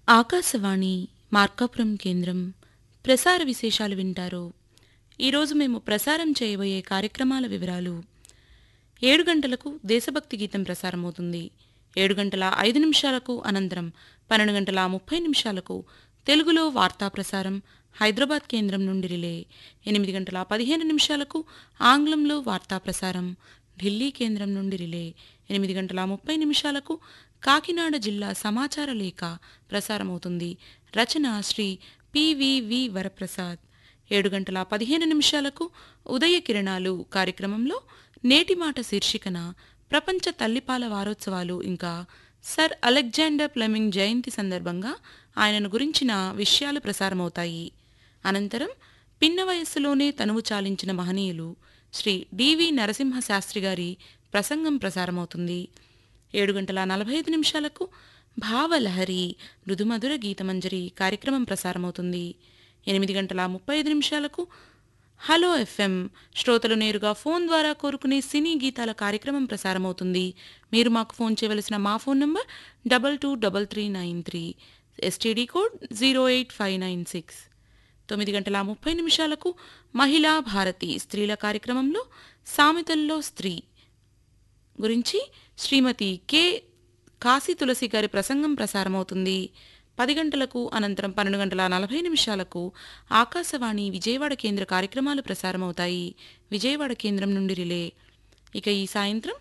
ఆకాశవాణి మార్కాపురం కేంద్రం ప్రసార విశేషాలు వింటారు ఈరోజు మేము ప్రసారం చేయబోయే కార్యక్రమాల వివరాలు ఏడు గంటలకు దేశభక్తి గీతం ప్రసారమవుతుంది ఏడు గంటల ఐదు నిమిషాలకు అనంతరం పన్నెండు గంటల ముప్పై నిమిషాలకు తెలుగులో వార్తా ప్రసారం హైదరాబాద్ కేంద్రం నుండి రిలే ఎనిమిది గంటల పదిహేను నిమిషాలకు ఆంగ్లంలో వార్తా ప్రసారం ఢిల్లీ కేంద్రం నుండి రిలే ఎనిమిది గంటల ముప్పై నిమిషాలకు కాకినాడ జిల్లా సమాచార లేఖ ప్రసారమవుతుంది రచన శ్రీ పివివి వరప్రసాద్ ఏడు గంటల పదిహేను నిమిషాలకు ఉదయ కిరణాలు కార్యక్రమంలో నేటి మాట శీర్షికన ప్రపంచ తల్లిపాల వారోత్సవాలు ఇంకా సర్ అలెగ్జాండర్ ప్లెమింగ్ జయంతి సందర్భంగా ఆయనను గురించిన విషయాలు ప్రసారమవుతాయి అనంతరం పిన్న వయస్సులోనే తనువు చాలించిన మహనీయులు శ్రీ డివి నరసింహ శాస్త్రి గారి ప్రసంగం ప్రసారమవుతుంది ఏడు గంటల నలభై ఐదు నిమిషాలకు భావలహరి మృదుమధుర గీతమంజరి కార్యక్రమం ప్రసారమవుతుంది ఎనిమిది గంటల ముప్పై ఐదు నిమిషాలకు హలో ఎఫ్ఎం శ్రోతలు నేరుగా ఫోన్ ద్వారా కోరుకునే సినీ గీతాల కార్యక్రమం ప్రసారమవుతుంది మీరు మాకు ఫోన్ చేయవలసిన మా phone number double two double three nine three STD code zero eight five nine six తొమ్మిది గంటల ముప్పై నిమిషాలకు మహిళా భారతి స్త్రీల కార్యక్రమంలో సామెతల్లో స్త్రీ గురించి శ్రీమతి కె కాశీ తులసి గారి ప్రసంగం ప్రసారమవుతుంది పది గంటలకు అనంతరం పన్నెండు గంటల నలభై నిమిషాలకు ఆకాశవాణి విజయవాడ కేంద్ర కార్యక్రమాలు ప్రసారమవుతాయి విజయవాడ కేంద్రం నుండి రిలే ఇక ఈ సాయంత్రం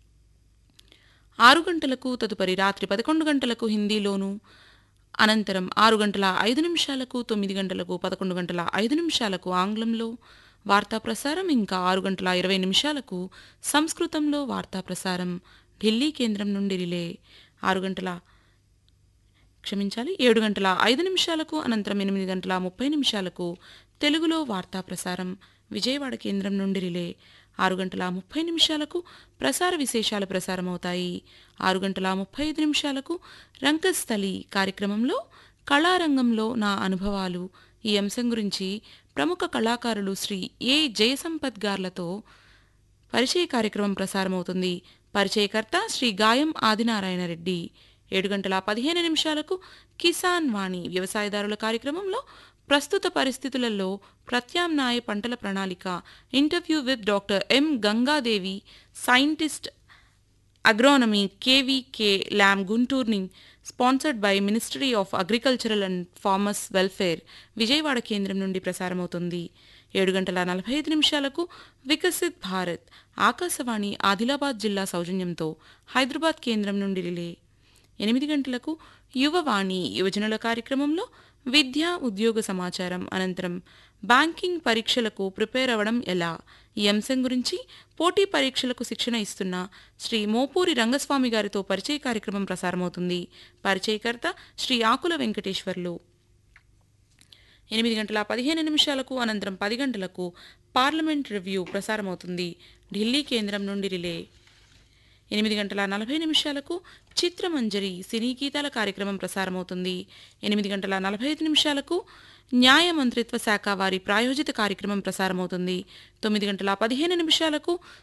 ఆరు గంటలకు తదుపరి రాత్రి పదకొండు గంటలకు హిందీలోను అనంతరం ఆరు గంటల ఐదు నిమిషాలకు తొమ్మిది గంటలకు పదకొండు గంటల ఐదు నిమిషాలకు ఆంగ్లంలో వార్తా ప్రసారం ఇంకా ఆరు గంటల ఇరవై నిమిషాలకు సంస్కృతంలో వార్తా ప్రసారం ఢిల్లీ కేంద్రం నుండి రిలే ఆరు గంటల క్షమించాలి ఏడు గంటల ఐదు నిమిషాలకు అనంతరం ఎనిమిది గంటల ముప్పై నిమిషాలకు తెలుగులో వార్తా ప్రసారం విజయవాడ కేంద్రం నుండి రిలే ఆరు గంటల ముప్పై నిమిషాలకు ప్రసార విశేషాలు ప్రసారమవుతాయి ఆరు గంటల ముప్పై ఐదు నిమిషాలకు రంగస్థలి కార్యక్రమంలో కళారంగంలో నా అనుభవాలు ఈ అంశం గురించి ప్రముఖ కళాకారులు శ్రీ ఏ జయసంపత్ గార్లతో పరిచయ కార్యక్రమం ప్రసారమవుతుంది పరిచయకర్త శ్రీ గాయం ఆదినారాయణ రెడ్డి ఏడు గంటల పదిహేను నిమిషాలకు కిసాన్ వాణి వ్యవసాయదారుల కార్యక్రమంలో ప్రస్తుత పరిస్థితులలో ప్రత్యామ్నాయ పంటల ప్రణాళిక interview with doctor M Gangadevi scientist agronomy KVK Lam గుంటూర్ని sponsored by ministry of agricultural and farmers welfare Vijayawada కేంద్రం నుండి ప్రసారమవుతుంది ఏడు గంటల నలభై ఐదు నిమిషాలకు వికసిత్ భారత్ ఆకాశవాణి ఆదిలాబాద్ జిల్లా సౌజన్యంతో హైదరాబాద్ కేంద్రం నుండి రిలే ఎనిమిది గంటలకు యువవాణి యువజనుల కార్యక్రమంలో విద్యా ఉద్యోగ సమాచారం అనంతరం బ్యాంకింగ్ పరీక్షలకు ప్రిపేర్ అవ్వడం ఎలా ఈ అంశం గురించి పోటీ పరీక్షలకు శిక్షణ ఇస్తున్న శ్రీ మోపూరి రంగస్వామి గారితో పరిచయ కార్యక్రమం ప్రసారమవుతుంది పరిచయకర్త శ్రీ ఆకుల వెంకటేశ్వర్లు ఎనిమిది గంటల పదిహేను నిమిషాలకు అనంతరం పది గంటలకు పార్లమెంట్ రివ్యూ ప్రసారమవుతుంది ఢిల్లీ కేంద్రం నుండి రిలే ఎనిమిది గంటల నలభై నిమిషాలకు చిత్రమంజరి సినీ గీతాల కార్యక్రమం ప్రసారమవుతుంది ఎనిమిది గంటల నలభై ఐదు నిమిషాలకు న్యాయ మంత్రిత్వ శాఖ వారి ప్రాయోజిత కార్యక్రమం ప్రసారమవుతుంది తొమ్మిది గంటల పదిహేను నిమిషాలకు